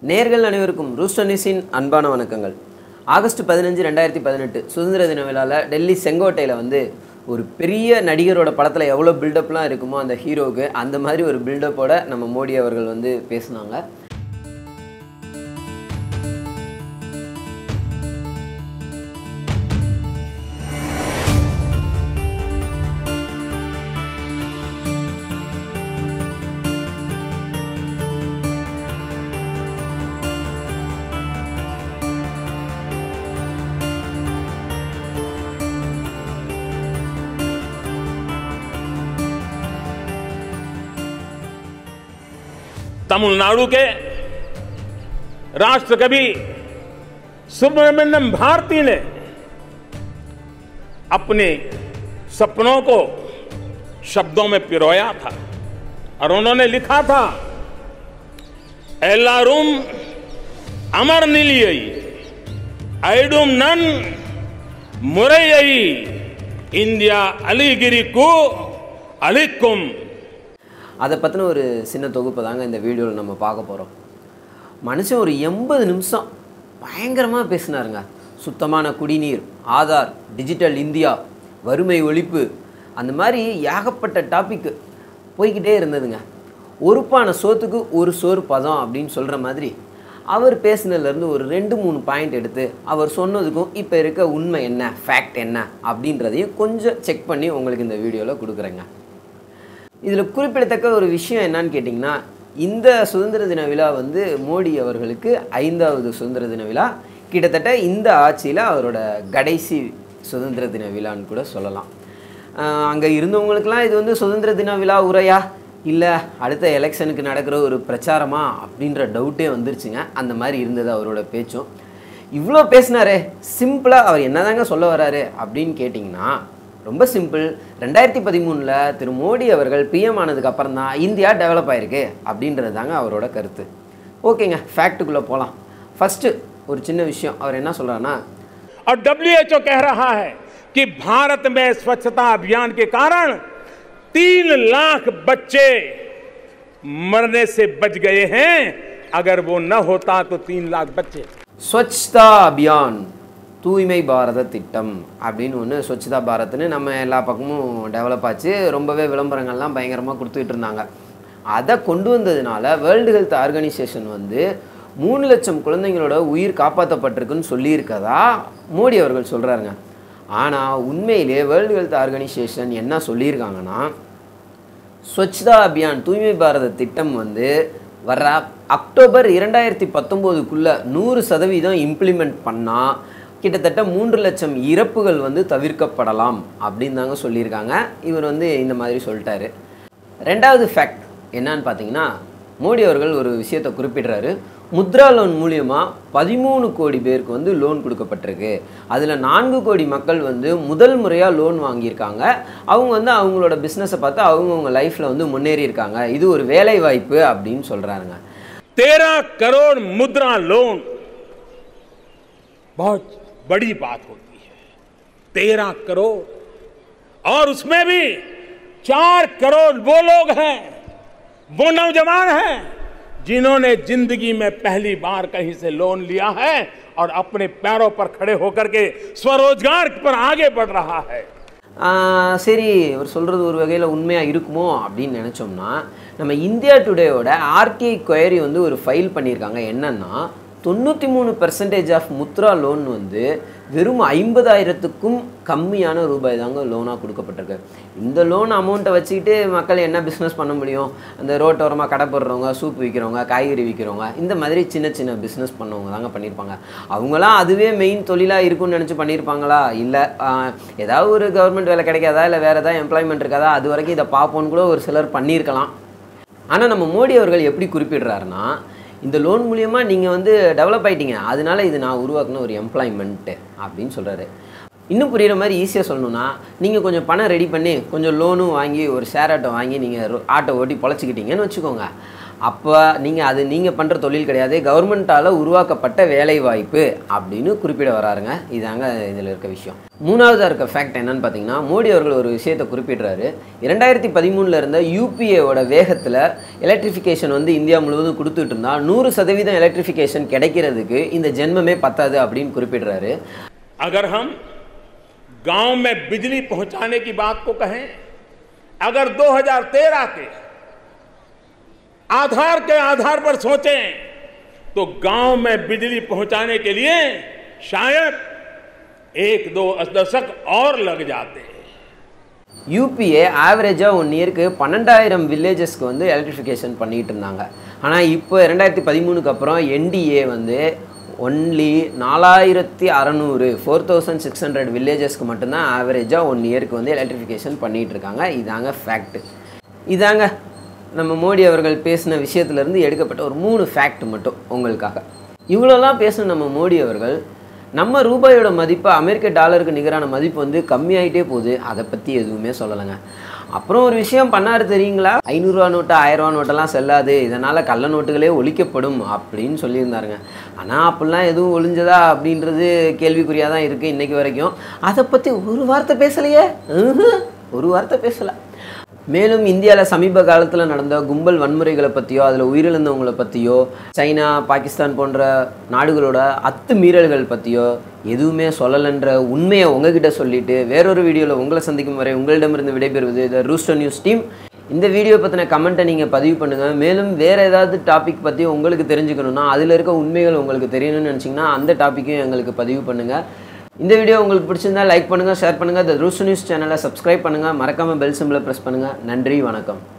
நேர்கள் அனைவருக்கும் ரூஸ்டனிஸின் அன்பான வணக்கங்கள் ஆகஸ்ட் பதினஞ்சு ரெண்டாயிரத்தி பதினெட்டு சுதந்திர தின விழாவில் டெல்லி செங்கோட்டையில் வந்து ஒரு பெரிய நடிகரோட படத்தில் எவ்வளோ பில்டப்லாம் இருக்குமோ அந்த ஹீரோவுக்கு அந்த மாதிரி ஒரு பில்டப்போட நம்ம மோடி அவர்கள் வந்து பேசினாங்க तमिलनाडु के राष्ट्रकवि सुब्रमण्यम भारती ने अपने सपनों को शब्दों में पिरोया था और उन्होंने लिखा था एल्लारुम अमर निलियई ऐडुम नन मुरैयई इंडिया अलीगिरी को अलिकुम அதை பற்றின ஒரு சின்ன தொகுப்பு தாங்க இந்த வீடியோவில் நம்ம பார்க்க போகிறோம் மனுஷன் ஒரு எண்பது நிமிஷம் பயங்கரமாக பேசினாருங்க சுத்தமான குடிநீர் ஆதார் டிஜிட்டல் இந்தியா வறுமை ஒழிப்பு அந்த மாதிரி ஏகப்பட்ட டாபிக் போய்கிட்டே இருந்ததுங்க ஒரு பானை சோத்துக்கு ஒரு சோறு பதம் அப்படின்னு சொல்கிற மாதிரி அவர் பேசினதுலேருந்து ஒரு ரெண்டு மூணு பாயிண்ட் எடுத்து அவர் சொன்னதுக்கும் இப்போ இருக்க உண்மை என்ன ஃபேக்ட் என்ன அப்படின்றதையும் கொஞ்சம் செக் பண்ணி உங்களுக்கு இந்த வீடியோவில் கொடுக்குறேங்க இதில் குறிப்பிடத்தக்க ஒரு விஷயம் என்னன்னு கேட்டிங்கன்னா இந்த சுதந்திர தின விழா வந்து மோடி அவர்களுக்கு ஐந்தாவது சுதந்திர தின விழா கிட்டத்தட்ட இந்த ஆட்சியில் அவரோட கடைசி சுதந்திர தின விழான்னு கூட சொல்லலாம் அங்கே இருந்தவங்களுக்கெல்லாம் இது வந்து சுதந்திர தின விழா உரையா இல்லை அடுத்த எலெக்ஷனுக்கு நடக்கிற ஒரு பிரச்சாரமா அப்படின்ற டவுட்டே வந்துருச்சுங்க அந்த மாதிரி இருந்தது அவரோட பேச்சும் இவ்வளோ பேசினாரே சிம்பிளாக அவர் என்னதாங்க சொல்ல வராரு அப்படின்னு கேட்டிங்கன்னா ரொம்ப சிம்பிள் ரெண்டாயிரத்தி பதிமூணில் திரு மோடி அவர்கள் பிஎம் ஆனதுக்கு அப்புறம் தான் இந்தியா டெவலப் ஆயிருக்கு அப்படின்றது தாங்க அவரோட கருத்து ஓகேங்க ஃபேக்ட்டுக்குள்ளே போகலாம் ஃபஸ்ட்டு ஒரு சின்ன விஷயம் அவர் என்ன சொல்கிறாருன்னா और डब्ल्यूएचओ कह रहा है कि भारत में स्वच्छता अभियान के कारण तीन लाख बच्चे मरने से बच गए हैं अगर वो न होता तो तीन लाख बच्चे ஸ்வச்தா அபியான் தூய்மை பாரத திட்டம் அப்படின்னு ஒன்று ஸ்வச்தா பாரத்னு நம்ம எல்லா பக்கமும் டெவலப் ஆச்சு ரொம்பவே விளம்பரங்கள்லாம் பயங்கரமாக கொடுத்துக்கிட்டு இருந்தாங்க அதை கொண்டு வந்ததுனால வேர்ல்டு ஹெல்த் ஆர்கனைசேஷன் வந்து மூணு லட்சம் குழந்தைங்களோட உயிர் காப்பாற்றப்பட்டிருக்குன்னு சொல்லியிருக்கதா மோடி அவர்கள் சொல்கிறாருங்க ஆனால் உண்மையிலே வேர்ல்டு ஹெல்த் ஆர்கனைசேஷன் என்ன சொல்லியிருக்காங்கன்னா ஸ்வச்தா அபியான் தூய்மை பாரத திட்டம் வந்து வர அக்டோபர் இரண்டாயிரத்தி பத்தொம்போதுக்குள்ளே நூறு சதவீதம் இம்ப்ளிமெண்ட் பண்ணால் கிட்டத்தட்ட மூன்று லட்சம் இறப்புகள் வந்து தவிர்க்கப்படலாம் அப்படின்னு தாங்க சொல்லியிருக்காங்க இவர் வந்து இந்த மாதிரி சொல்லிட்டாரு ரெண்டாவது ஃபேக்ட் என்னன்னு பார்த்தீங்கன்னா மோடி அவர்கள் ஒரு விஷயத்தை குறிப்பிடுறாரு முத்ரா லோன் மூலியமாக பதிமூணு கோடி பேருக்கு வந்து லோன் கொடுக்கப்பட்டிருக்கு அதில் நான்கு கோடி மக்கள் வந்து முதல் முறையாக லோன் வாங்கியிருக்காங்க அவங்க வந்து அவங்களோட பிஸ்னஸை பார்த்து அவங்கவுங்க லைஃப்பில் வந்து முன்னேறி இருக்காங்க இது ஒரு வேலை வாய்ப்பு அப்படின்னு சொல்கிறாருங்க तेरह करोड़ मुद्रा लोन बहुत बड़ी बात होती है तेरह करोड़ और उसमें भी चार करोड़ वो लोग हैं वो नौजवान हैं जिन्होंने जिंदगी में पहली बार कहीं से लोन लिया है और अपने पैरों पर खड़े होकर के स्वरोजगार पर आगे बढ़ रहा है ஆஹ் சரி அவர் சொல்கிறது ஒரு வகையில் உண்மையாக இருக்குமோ அப்படின்னு நினச்சோம்னா நம்ம இந்தியா டுடேயோட ஆர்டிஐ கொயரி வந்து ஒரு ஃபைல் பண்ணியிருக்காங்க என்னன்னா தொண்ணூற்றி மூணு பர்சன்டேஜ் ஆஃப் முத்ரா லோன் வந்து வெறும் ஐம்பதாயிரத்துக்கும் கம்மியான ரூபாய் தாங்க லோனாக கொடுக்கப்பட்டிருக்கு இந்த லோன் அமௌண்ட்டை வச்சுக்கிட்டு மக்கள் என்ன பிஸ்னஸ் பண்ண முடியும் அந்த ரோட்டோரமாக கடை போடுறவங்க சூப் விற்கிறவங்க காய்கறி விற்கிறவங்க இந்த மாதிரி சின்ன சின்ன பிஸ்னஸ் பண்ணவங்க தாங்க பண்ணியிருப்பாங்க அவங்களாம் அதுவே மெயின் தொழிலாக இருக்கும்னு நினச்சி பண்ணியிருப்பாங்களா இல்லை ஏதாவது ஒரு கவர்மெண்ட் வேலை கிடைக்காதா இல்லை வேறு ஏதாவது எம்ப்ளாய்மெண்ட் இருக்காதா அது வரைக்கும் இதை பார்ப்போன்னு கூட ஒரு சிலர் பண்ணியிருக்கலாம் ஆனால் நம்ம மோடி அவர்கள் எப்படி குறிப்பிடுறாருன்னா இந்த லோன் மூலியமாக நீங்கள் வந்து டெவலப் ஆயிட்டீங்க அதனால இது நான் உருவாக்குன ஒரு எம்ப்ளாய்மெண்ட்டு அப்படின்னு சொல்கிறாரு இன்னும் புரியுற மாதிரி ஈஸியாக சொல்லணும்னா நீங்கள் கொஞ்சம் பணம் ரெடி பண்ணி கொஞ்சம் லோனும் வாங்கி ஒரு ஷேர் ஆட்டோ வாங்கி நீங்கள் ஆட்டோ ஓட்டி பொழைச்சிக்கிட்டீங்கன்னு வச்சுக்கோங்க அப்போ நீங்கள் அது நீங்கள் பண்ணுற தொழில் கிடையாது கவர்மெண்ட்டால் உருவாக்கப்பட்ட வேலை வாய்ப்பு அப்படின்னு குறிப்பிட வராருங்க இதாங்க இதில் இருக்க விஷயம் மூணாவதாக இருக்க ஃபேக்ட் என்னன்னு பார்த்தீங்கன்னா மோடி அவர்கள் ஒரு விஷயத்தை குறிப்பிடுறாரு இரண்டாயிரத்தி பதிமூணில் இருந்த யூபிஏவோட வேகத்தில் எலக்ட்ரிஃபிகேஷன் வந்து இந்தியா முழுவதும் கொடுத்துட்டு இருந்தா நூறு சதவீதம் எலக்ட்ரிஃபிகேஷன் கிடைக்கிறதுக்கு இந்த ஜென்மமே பத்தாது அப்படின்னு குறிப்பிடுறாரு अगर हम गांव में बिजली पहुंचाने की बात को कहें अगर 2013 के आधार के आधार पर सोचें तो गांव में बिजली पहुंचाने के लिए शायद एक दो दशक और लग जाते हैं யூபிஏ ஆவரேஜாக ஒன் இயருக்கு பன்னெண்டாயிரம் வில்லேஜஸ்க்கு வந்து எலக்ட்ரிஃபிகேஷன் பண்ணிட்டு இருந்தாங்க ஆனால் இப்போ ரெண்டாயிரத்தி பதிமூணுக்கு அப்புறம் என்டிஏ வந்து ஒன்லி நாலாயிரத்தி அறநூறு ஃபோர் தௌசண்ட் சிக்ஸ் ஹண்ட்ரட் வில்லேஜஸ்க்கு மட்டும்தான் ஆவரேஜாக ஒன் இயருக்கு வந்து எலக்ட்ரிஃபிகேஷன் பண்ணிகிட்டு இருக்காங்க இதாங்க ஃபேக்ட் இதாங்க நம்ம மோடி அவர்கள் பேசின விஷயத்துலேருந்து எடுக்கப்பட்ட ஒரு மூணு ஃபேக்ட் மட்டும் உங்களுக்காக இவ்வளோலாம் பேசின நம்ம மோடி அவர்கள் நம்ம ரூபாயோட மதிப்பு அமெரிக்க டாலருக்கு நிகரான மதிப்பு வந்து கம்மியாயிட்டே போகுது அதை பற்றி எதுவுமே சொல்லலைங்க அப்புறம் ஒரு விஷயம் பண்ணாரு தெரியுங்களா ஐநூறுரூவா நோட்டு ஆயிரரூவா நோட்டெல்லாம் செல்லாது இதனால் கள்ள நோட்டுகளே ஒழிக்கப்படும் அப்படின்னு சொல்லியிருந்தாருங்க ஆனால் அப்படிலாம் எதுவும் ஒழிஞ்சதா அப்படின்றது கேள்விக்குறியாக தான் இருக்குது இன்றைக்கி வரைக்கும் அதை பற்றி ஒரு வார்த்தை பேசலையே ம்ஹும். ஒரு வார்த்தை பேசலை மேலும் இந்தியாவில் சமீப காலத்தில் நடந்த கும்பல் வன்முறைகளை பற்றியோ அதில் உயிரிழந்தவங்களை பற்றியோ சைனா பாகிஸ்தான் போன்ற நாடுகளோட அத்துமீறல்கள் பற்றியோ எதுவுமே சொல்லலைன்ற உண்மையை உங்ககிட்ட சொல்லிட்டு வேறொரு வீடியோவில் உங்களை சந்திக்கும் வரை உங்களிடமிருந்து விடைபெறுவது த ரூஸ்டர் நியூஸ் டீம் இந்த வீடியோ பற்றின கமெண்ட்டை நீங்கள் பதிவு பண்ணுங்கள் மேலும் வேறு ஏதாவது டாபிக் பற்றி உங்களுக்கு தெரிஞ்சுக்கணுன்னா அதில் இருக்க உண்மைகள் உங்களுக்கு தெரியணும்னு நினச்சிங்கன்னா அந்த டாப்பிக்கையும் எங்களுக்கு பதிவு பண்ணுங்கள் இந்த வீடியோ உங்களுக்கு பிடிச்சிருந்தா லைக் பண்ணுங்கள் ஷேர் பண்ணுங்கள் த ரூஸ் நியூஸ் சேனலை சப்ஸ்கிரைப் பண்ணுங்கள் மறக்காமல் பெல் சிம்பிளை ப்ரெஸ் பண்ணுங்கள் நன்றி வணக்கம்